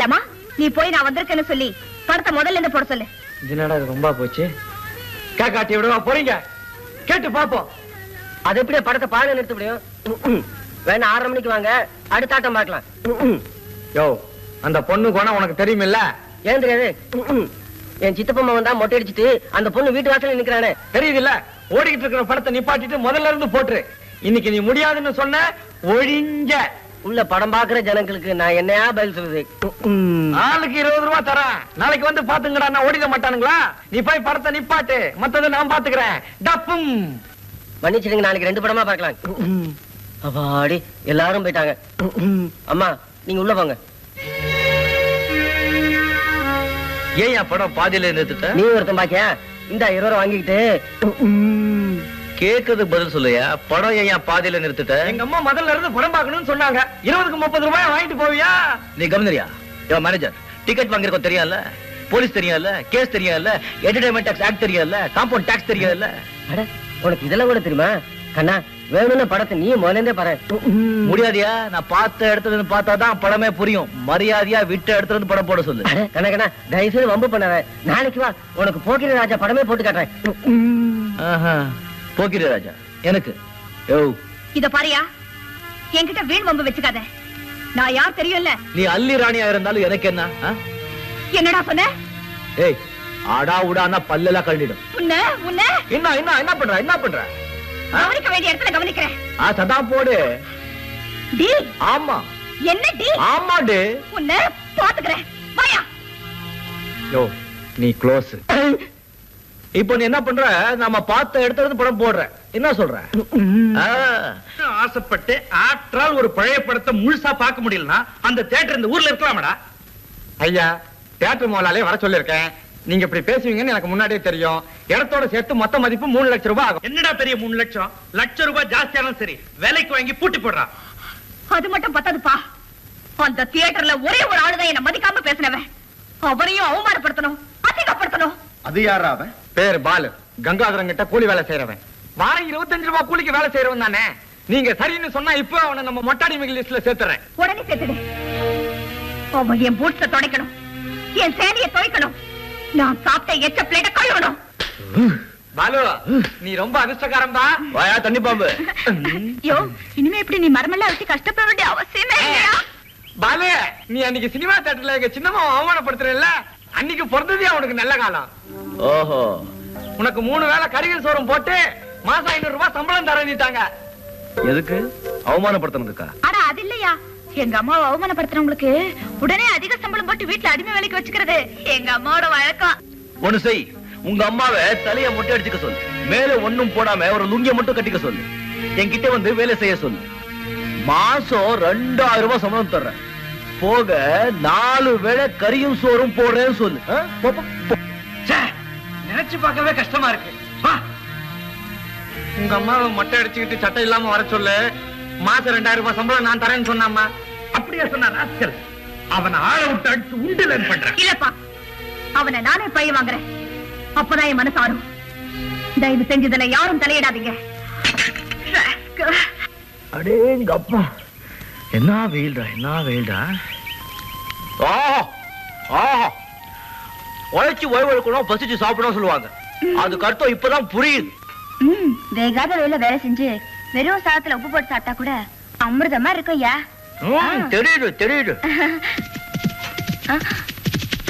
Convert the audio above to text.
வேண்டாமா நீ போய் நான் வந்திருக்கேன்னு சொல்லி படத்தை முதல்ல இருந்து போட சொல்லு என்னடா இது ரொம்ப போச்சு கேக்காட்டி விடவா போறீங்க கேட்டு பாப்போம் அது எப்படி படத்தை பாட நிறுத்த முடியும் வேணா ஆறரை மணிக்கு வாங்க அடுத்த ஆட்டம் பார்க்கலாம் யோ அந்த பொண்ணு குணம் உனக்கு தெரியுமில்ல ஏன் தெரியாது என் சித்தப்பா மகன் தான் மொட்டை அடிச்சிட்டு அந்த பொண்ணு வீட்டு வாசல்ல நிக்கிறானே தெரியுதுல்ல ஓடிக்கிட்டு இருக்கிற படத்தை நிப்பாட்டிட்டு முதல்ல இருந்து போட்டுரு இன்னைக்கு நீ முடியாதுன்னு சொன்ன ஒழிஞ்ச உள்ள படம் பாக்குற ஜனங்களுக்கு நான் என்னையா பதில் சொல்லுது நாளைக்கு இருபது ரூபாய் தரேன் நாளைக்கு வந்து பாத்துங்கடா நான் ஓடிட மாட்டானுங்களா நீ போய் படத்தை நிப்பாட்டு மத்ததை நான் பாத்துக்கிறேன் டப்பும் மன்னிச்சிடுங்க நாளைக்கு ரெண்டு படமா பார்க்கலாம் அப்பாடி எல்லாரும் போயிட்டாங்க அம்மா நீங்க உள்ள போங்க ஏன் என் படம் பாதியில நிறுத்திட்ட நீ ஒருத்தன் பாக்கியா இந்த இருபது ரூபா வாங்கிக்கிட்டு கேக்குறதுக்கு பதில் சொல்லையா படம் ஏன் என் பாதியில நிறுத்திட்ட எங்க அம்மா முதல்ல இருந்து படம் பார்க்கணும்னு சொன்னாங்க இருபதுக்கு முப்பது ரூபாய் வாங்கிட்டு போவியா நீ கவனிரியா யோ மேனேஜர் டிக்கெட் வாங்கிருக்கோம் தெரியாதுல்ல போலீஸ் தெரியாதுல்ல கேஸ் தெரியாதுல்ல என்டர்டைன்மெண்ட் டாக்ஸ் ஆக்ட் தெரியாதுல்ல காம்பவுண்ட் டாக்ஸ் தெரியாதுல்ல அட உனக்கு இதெல்லாம் கூட தெரியுமா கண்ணா வேணும்னு படத்தை நீ முதலேந்தே பாரு முடியாதியா நான் பார்த்த இடத்துல இருந்து பார்த்தா தான் படமே புரியும் மரியாதையா விட்ட இடத்துல இருந்து படம் போட சொல்லு அட கண்ணா கண்ணா தயவு செய்து வம்பு பண்ணாத நாளைக்கு வா உனக்கு போக்கிரி ராஜா படமே போட்டு காட்டுறேன் ஆஹா. போக்கிரி ராஜா எனக்கு யோ இத பாரியா என்கிட்ட வீண் வம்பு வச்சுக்காத நான் யார் தெரியும்ல நீ அல்லி ராணியா இருந்தாலும் எனக்கு என்ன ஆ? என்னடா சொன்ன ஏய் ஆடா உடான்னா பல்லெல்லாம் கழண்டிடும் உன்ன உன்ன என்ன என்ன என்ன பண்ற என்ன பண்ற ஆ? கவனிக்க வேண்டிய இடத்துல கவனிக்கிறேன் ஆ சதா போடு டி ஆமா என்ன டி ஆமாடு உன்ன பாத்துக்கிறேன் வாயா யோ நீ க்ளோஸ் இப்போ நீ என்ன பண்ற நாம பார்த்த இடத்துல இருந்து படம் போடுற என்ன சொல்ற ஆ, ஆசைப்பட்டு ஆற்றால் ஒரு பழைய படத்தை முழுசா பார்க்க முடியலனா அந்த தியேட்டர் இந்த ஊர்ல இருக்கலாமடா ஐயா தியேட்டர் முதலாளே வர சொல்லிருக்கேன் நீங்க இப்படி பேசுவீங்கன்னு எனக்கு முன்னாடியே தெரியும் இடத்தோட சேர்த்து மொத்த மதிப்பு மூணு லட்சம் ரூபாய் ஆகும் என்னடா பெரிய மூணு லட்சம் லட்சம் ரூபாய் ஜாஸ்தியானாலும் சரி விலைக்கு வாங்கி பூட்டி போடுறான் அது மட்டும் பத்தாதுப்பா அந்த தியேட்டர்ல ஒரே ஒரு ஆளுதான் என்ன மதிக்காம பேசினவன் அவரையும் அவமானப்படுத்தணும் அசிங்கப்படுத்தணும் அது யாரா அவன் பேர் பாலு கங்காதரன் கிட்ட கூலி வேலை செய்யறவன் வாரம் இருபத்தஞ்சு ரூபாய் கூலிக்கு வேலை செய்யறவன் தானே நீங்க சரின்னு சொன்னா இப்போ அவனை நம்ம மொட்டாடி லிஸ்ட்ல சேர்த்துறேன் உடனே சேர்த்துடு அவன் என் பூட்ஸ துடைக்கணும் என் சேனையை துவைக்கணும் நான் சாப்பிட்ட எச்ச பிளேட்ட கழுவணும் பாலு நீ ரொம்ப அதிர்ஷ்டக்காரன் தான் வாயா தண்ணி பாம்பு யோ இனிமே இப்படி நீ மரமெல்லாம் வச்சு கஷ்டப்பட வேண்டிய அவசியமே இல்லையா பாலு நீ அன்னைக்கு சினிமா தியேட்டர்ல எங்க சின்னம்மா அவமானப்படுத்துறல அன்னைக்கு பிறந்ததே அவனுக்கு நல்ல காலம் ஓஹோ உனக்கு மூணு வேளை கறிகள் சோறும் போட்டு மாசம் ஐநூறு ரூபாய் சம்பளம் தரணிட்டாங்க எதுக்கு அவமானப்படுத்தினதுக்கா அட அது இல்லையா எங்க அம்மாவை அவமானப்படுத்துறவங்களுக்கு உடனே அதிக சம்பளம் போட்டு வீட்டுல அடிமை வேலைக்கு வச்சுக்கிறது எங்க அம்மாவோட வழக்கம் ஒண்ணு செய் உங்க அம்மாவை தலைய மொட்டை அடிச்சுக்க சொல்லு மேல ஒண்ணும் போடாம ஒரு லுங்கிய மட்டும் கட்டிக்க சொல்லு என்கிட்ட வந்து வேலை செய்ய சொல்லு மாசம் ரெண்டாயிரம் ரூபாய் சம்பளம் தர்றேன் போக நாலு வேளை கறியும் சோறும் போடுறேன்னு சொல்லு ஆ? போ, போ, போ. நினைச்சு பார்க்கவே கஷ்டமா இருக்கு வா. உங்க அம்மாவை மொட்டை அடிச்சுக்கிட்டு சட்டை இல்லாம வர சொல்லு மாசம் ரெண்டாயிரம் ரூபாய் சம்பளம் நான் தரேன்னு சொன்னாமா அப்படியே சொன்னா ராஸ்கல் அவனை ஆள விட்டு அடிச்சு உண்டுலன்னு பண்றான் இல்லப்பா அவனை நானே பழி வாங்குறேன் அப்பதான் என் மனசு ஆறும் தயவு செஞ்சு இதுல யாரும் தலையிடாதீங்க அடேங்க அப்பா என்ன வெயில்டா என்ன வெயில்டா ஆஹா ஆஹா உழைச்சு ஓய்வு எடுக்கணும் பசிச்சு சாப்பிடணும் சொல்லுவாங்க அதுக்கு அர்த்தம் இப்பதான் புரியுது ம் வேகாத வேலை வேலை செஞ்சு வெறும் சாதத்துல உப்பு போட்டு சாப்பிட்டா கூட அமிர்தமா இருக்கும் ஐயா ம், தெரியுது தெரியுது ஆ,